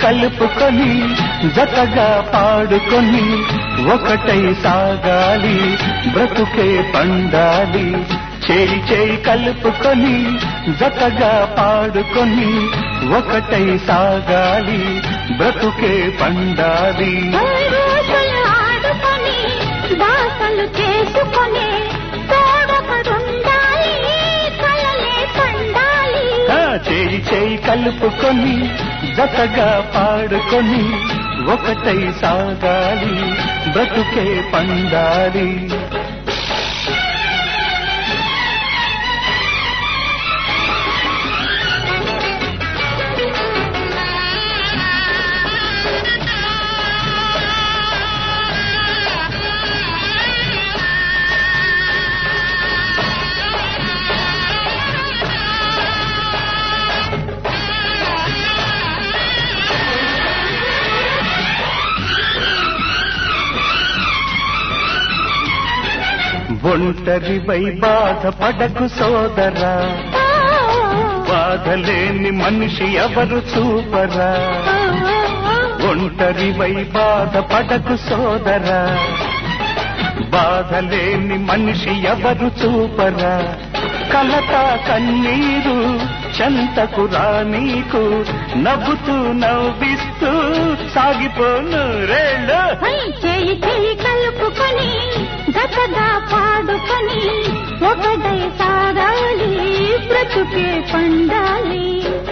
కలుపుకొని జతగా పాడుకొని ఒకటై సాగాలి బ్రతుకే పండాలి చేయి చేయి కలుపుకొని జతగా పాడుకొని ఒకటై సాగాలి బ్రతుకే పండాలి రోజులు ఆడుకొని దాసలు చేసుకొని తోడపడుండాలి కలలే పండాలి ఆ, చేయి చేయి కలుపుకొని జతగా పాడుకొని ఒకటై సాగాలి బ్రతుకే పండాలి ఒంటరివై బాధపడకు సోదరా బాధలేని మనిషి ఎవరు చూపరా ఒంటరివై బాధపడకు సోదరా బాధలేని మనిషి ఎవరు చూపరా కలత కన్నీరు చెంతకు రానీకు నవ్వుతూ నవ్విస్తూ సాగిపోను రేళ్ళు హై, చేయి చేయి కలుపుకొని గతగా పాడుకొని ఒకటై సాగాలి బ్రతుకే పండాలి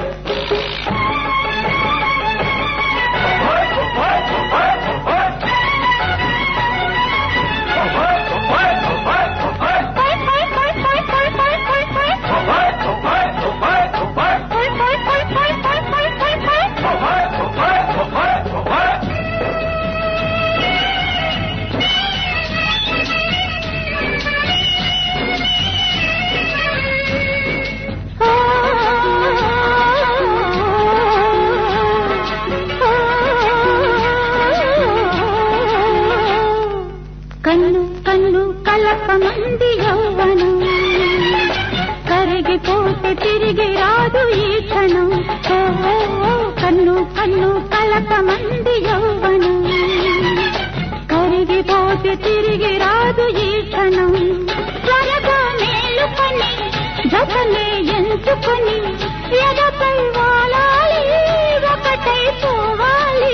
కన్ను కన్ను కలప మంది యౌవనం కరిగిపోతే తిరిగి రాదు ఈ క్షణం ఓ, ఓ, ఓ, కన్ను కన్ను కలప మంది యౌవనం కరిగిపోతే తిరిగి రాదు ఈ క్షణం త్వరగా మేలుకొని జతనే ఎంచుకొని ఎదపై వాలాలి ఒకటై పోవాలి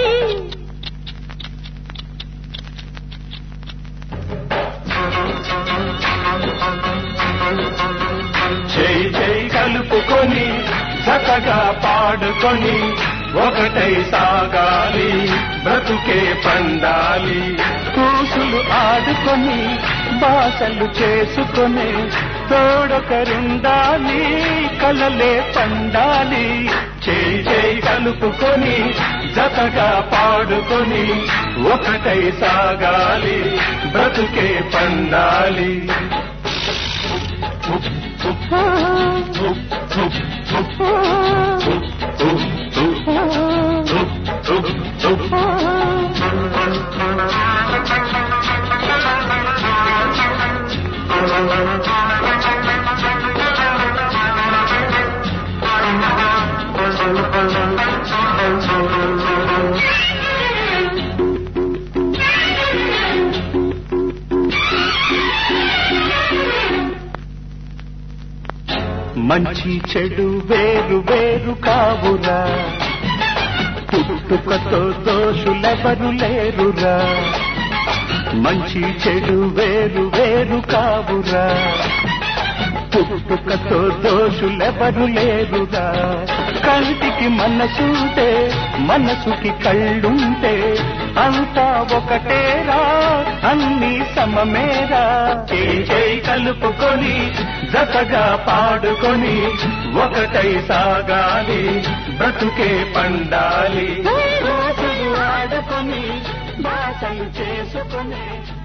చేయి చేయి కలుపుకొని చక్కగా పాడుకొని ఒకటై సాగాలి బ్రతుకే పండాలి కూసులు ఆడుకొని బాసలు చేసుకొని తోడొకరుండాలి కలలే పండాలి చేయి చేయి కలుపుకొని జతగా పాడుకొని ఒకటై సాగాలి బ్రతుకే పండాలి ఓ, ఓ, ఓ. మంచి చెడు వేరు వేరు కావురా పుట్టుకతో దోషులెవరు లేరురా మంచి చెడు వేరు వేరు కావురా పుట్టుకతో దోషులెవరు లేరురా కంటికి మనసుంటే మనసుకి కళ్ళుంటే అంతా ఒకటేరా అన్ని సమమేరా చేయి చేయి కలుపుకొని జతగా పాడుకొని ఒకటై సాగాలి బ్రతుకే పండాలి రోజులు ఆడుకొని బాటలు చేసుకొని